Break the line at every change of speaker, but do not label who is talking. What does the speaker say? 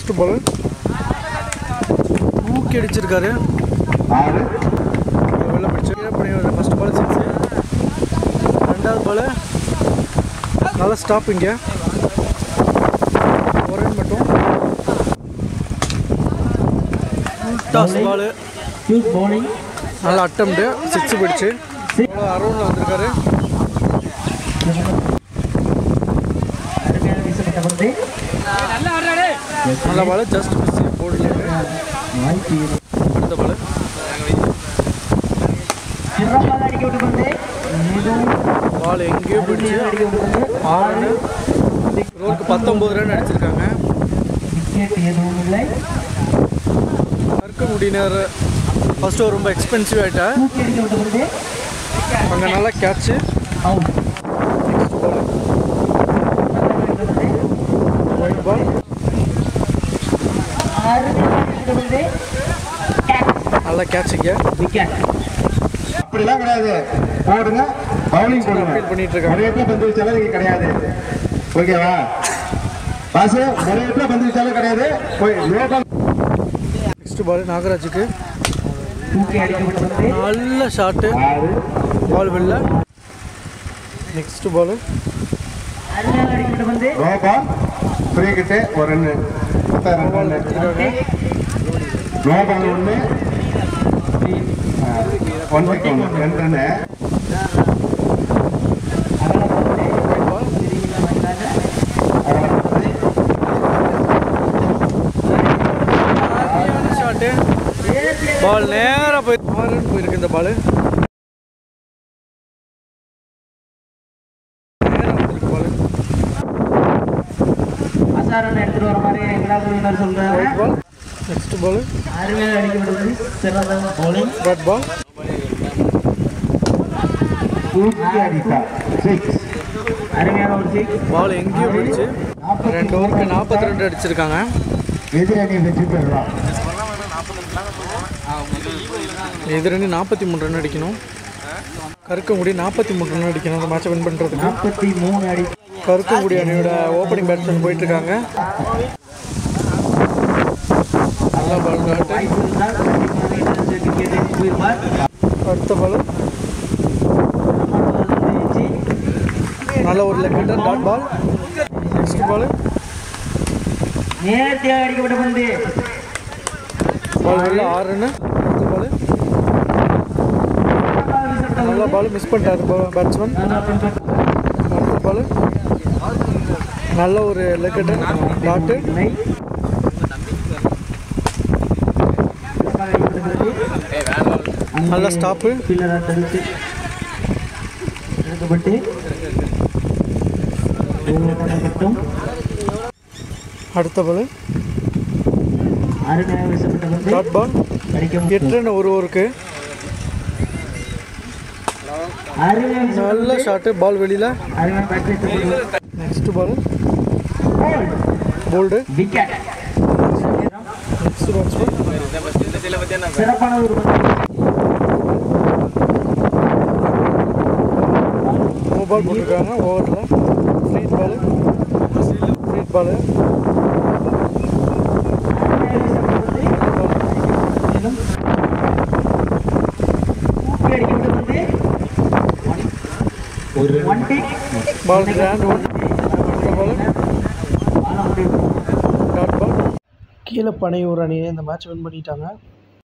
Next பால் தூக்கி அடிச்சிருக்காரு
ஆறு
வெளில பிடிச்சி ஃபர்ஸ்ட் பால் சிக்ஸ் ரெண்டாவது பால் நல்லா ஸ்டாப் இங்கே ஒரு run மட்டும் டாஸ் பால்
Choose bowling.
நல்லா அட்டம்ப்டு சிக்ஸ் பிடிச்சு அரௌண்டில் வந்திருக்காரு
அருமையான வீசப்பட்ட பந்து
நல்ல பால் ஜஸ்ட் மிஸ் போடல
வாய்ப்பு
அடுத்த பால்
சிறப்பாக அடிக்கப்பட்ட பந்து மிகவும்
பால் எங்கேயோ பிடிச்சு
அருமையாக அடிக்கப்பட்ட பந்து
ஆறு ரோலுக்கு பத்தொம்பது ரன் அடிச்சிருக்காங்க
விக்கெட் எதுவும் இல்லை
கற்க முடியினர் ஃபர்ஸ்ட் ஓவர் ரொம்ப எக்ஸ்பென்சிவ் ஆகிட்டா
தூக்கி அடிக்கப்பட்ட பந்து
அங்கே நல்லா கேட்ச்சு
அவுட்
ஒயிட் பால்
அருமையாக அடிக்கப்பட்ட பந்து
நல்லா கேட்சிங்க
விக்கெட்
அப்படிலாம் கிடையாது போடுங்க பவுலிங் போடுங்க
அப்பீல் பண்ணிட்டு இருக்காங்க
நிறைய பேர் பந்து வச்சாலும் இங்க கிடையாது ஓகேவா பாசு நிறைய பேர் பந்து வச்சாலும் கிடையாது போய் லோ பால்
நெக்ஸ்ட் பால் நாகராஜுக்கு
தூக்கி அடிக்கப்பட்ட பந்து
நல்ல ஷாட்டு
ஆறு
பால் வெளில நெக்ஸ்ட் பால்
அருமையாக அடிக்கப்பட்ட பந்து
லோ பால் ஃப்ரீ கிட்டு ஒரு ரன்னு பத்தாயிரம்
பால்
ரன்
எடுத்துருக்காங்க
லோ பால் ஒன்று ஒன் விக்கெட் ஒன்று ரெண்டு run
wide ball shot ball நேராக போய் ஆறு run போயிருக்கு இந்த பால் நேராக வந்திருக்கு பால்
அசாரன் எடுத்துட்டு வர மாதிரி விளையாட்டு சொல்றாங்க
ஒயிட் பால் நெக்ஸ்ட் பால்
அருமையாக அடிக்கப்பட்டது சிறந்த bowling
பேட் பால்
தூக்கி அடித்தா சிக்ஸ்
அருமையான ஒரு சிக்ஸ்
பால் எங்கேயோ போயிடுச்சு ரெண்டு ஓவருக்கு நாற்பத்தி ரெண்டு அடிச்சிருக்காங்க
எதிரணி வெற்றி பெறலாம்
எதிரணி நாற்பத்தி மூணு ரன் அடிக்கணும் கருக்கங்குடி நாற்பத்தி மூணு ரன் அடிக்கணும் அந்த மேட்சை வின் பண்ணுறதுக்கு
நாற்பத்தி மூணு அடி
கருக்கங்குடி அணியோட ஓப்பனிங் பேட்ஸ்மேன் போயிட்டு இருக்காங்க நல்ல பால் காட்டு
வாய்ப்பு இருந்தால் கண்டிப்பாக இந்த விக்கெட்டை போயிருப்பார்
அடுத்த பால் நல்ல ஒரு leg dot ball next ball
நேர்த்தியாக அடிக்கப்பட்ட பந்து
பால் வெளில ஆறு ரன் அடுத்த பால் நல்ல பால் மிஸ் பண்ணிட்டாரு பேட்ஸ்மேன் அடுத்த பால் நல்ல ஒரு லெக் டாட்டு
இல்லை
நல்ல ஸ்டாப்பு
பில்லராக தடுத்து எடுக்கப்பட்டு கட்டும்
அடுத்த பால்
அருமையாக வீசப்பட்ட பந்து
டாட் பால்
அடிக்க
எட்டு ரன் ஒரு ஓவருக்கு
அருமையாக
நல்ல ஷாட்டு பால் வெளியில்
அருமையான bat
next ball bowled
wicket
next batsman
சிறப்பான ஒரு பந்து
நோ பால் போட்டிருக்காங்க ஓவரில் ஃப்ரீட் பால் ஃப்ரீட் பால்
அருமையாக வீசப்பட்ட பந்து மேலும் தூக்கி அடிக்கப்பட்ட பந்து
ஒரு
ஒன் டிக்
பால் கிராண்ட் ஒன் பால் டாட் பால் கீழே பனையூர் அணியை இந்த மேட்ச் வின் பண்ணிட்டாங்க